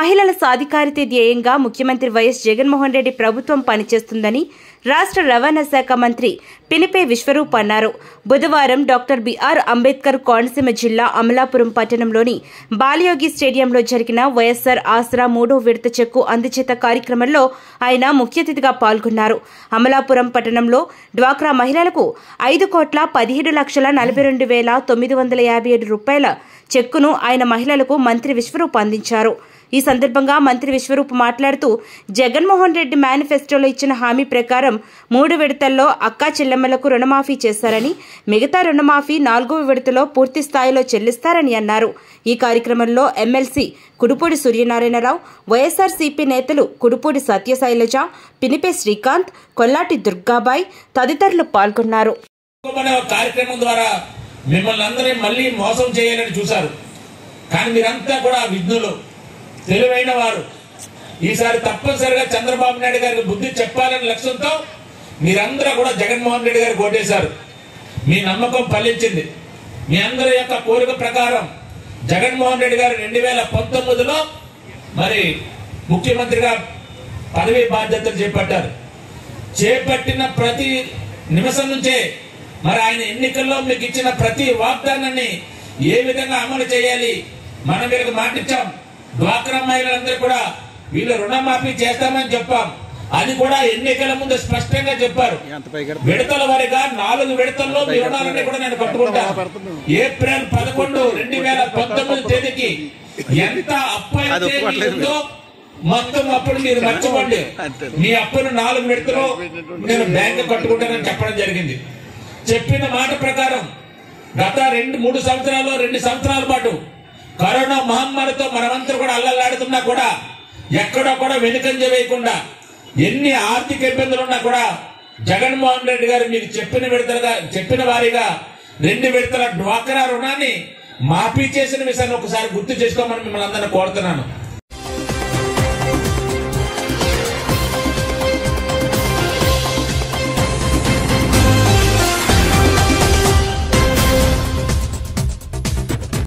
మహిళల సాధికారిత ధ్యేయంగా ముఖ్యమంత్రి వైఎస్ జగన్మోహన్ రెడ్డి ప్రభుత్వం పనిచేస్తుందని రాష్ట్ర రవాణా శాఖ మంత్రి పినిపే విశ్వరూప్ అన్నారు బుధవారం డాక్టర్ బిఆర్ అంబేద్కర్ కోనసీమ జిల్లా అమలాపురం పట్టణంలోని బాలయోగి స్టేడియంలో జరిగిన వైఎస్సార్ ఆసరా మూడో విడత చెక్కు అందచేత కార్యక్రమంలో ఆయన ముఖ్య అతిథిగా పాల్గొన్నారు అమలాపురం పట్టణంలో డ్వాక్రా మహిళలకు ఐదు కోట్ల పదిహేడు లక్షల నలభై రెండు వేల తొమ్మిది వందల యాభై ఏడు రూపాయల చెక్కును ఆయన మహిళలకు మంత్రి విశ్వరూప్ అందించారు ఈ సందర్భంగా మంత్రి విశ్వరూప్ మాట్లాడుతూ జగన్మోహన్ రెడ్డి మేనిఫెస్టోలో ఇచ్చిన హామీ ప్రకారం మూడు విడతల్లో అక్కా చెల్లెమ్మలకు రుణమాఫీ చేశారని మిగతా రుణమాఫీ నాలుగవ విడతలో పూర్తి స్థాయిలో చెల్లిస్తారని అన్నారు ఈ కార్యక్రమంలో ఎమ్మెల్సీ కుడుపూడి సూర్యనారాయణరావు వైఎస్ఆర్సీపీ నేతలు కుడుపూడి సత్యశైలజ పినిపే శ్రీకాంత్ కొల్లాటి దుర్గాబాయ్ తదితరులు పాల్గొన్నారు అనే ఒక కార్యక్రమం ద్వారా మిమ్మల్ని అందరినీ మళ్ళీ మోసం చేయాలని చూశారు కానీ మీరంతా కూడా విఘ్నులు తెలివైన వారు ఈసారి తప్పనిసరిగా చంద్రబాబు నాయుడు గారికి బుద్ధి చెప్పాలనే లక్ష్యంతో మీరందరూ కూడా జగన్మోహన్ రెడ్డి గారికి ఓటేశారు మీ నమ్మకం ఫలించింది మీ అందరి యొక్క కోరిక ప్రకారం జగన్మోహన్ రెడ్డి గారు రెండు వేల పంతొమ్మిదిలో మరి ముఖ్యమంత్రిగా పదవి బాధ్యతలు చేపట్టారు చేపట్టిన ప్రతి నిమిషం నుంచే మరి ఆయన ఎన్నికల్లో మీకు ఇచ్చిన ప్రతి వాగ్దానాన్ని ఏ విధంగా అమలు చేయాలి మనం వీళ్ళకి మాటిచ్చాం డ్వాక్రా మహిళలందరూ కూడా వీళ్ళు రుణమాఫీ చేస్తామని చెప్పాం అది కూడా ఎన్నికల ముందు స్పష్టంగా చెప్పారు విడతల వారిగా నాలుగు విడతల్లో మీ రుణాలన్నీ కూడా నేను కట్టుకుంటాను ఏప్రిల్ పదకొండు రెండు వేల పంతొమ్మిది తేదీకి ఎంత అప్పు అయితే మీకుందో మొత్తం అప్పుడు మీరు మర్చిపోండి మీ అప్పును నాలుగు విడతలో నేను బ్యాంకు కట్టుకుంటానని చెప్పడం జరిగింది చెప్పిన మాట ప్రకారం గత రెండు మూడు సంవత్సరాలు రెండు సంవత్సరాల పాటు కరోనా మహమ్మారితో మనమంతా కూడా అల్లల్లాడుతున్నా కూడా ఎక్కడో కూడా వెనుకంజ వేయకుండా ఎన్ని ఆర్థిక ఇబ్బందులు ఉన్నా కూడా జగన్మోహన్ రెడ్డి గారు మీకు చెప్పిన విడతలుగా చెప్పిన వారిగా రెండు విడతల డ్వాక్రా రుణాన్ని మాఫీ చేసిన విషయాన్ని ఒకసారి గుర్తు చేసుకోమని మిమ్మల్ని అందరినీ కోరుతున్నాను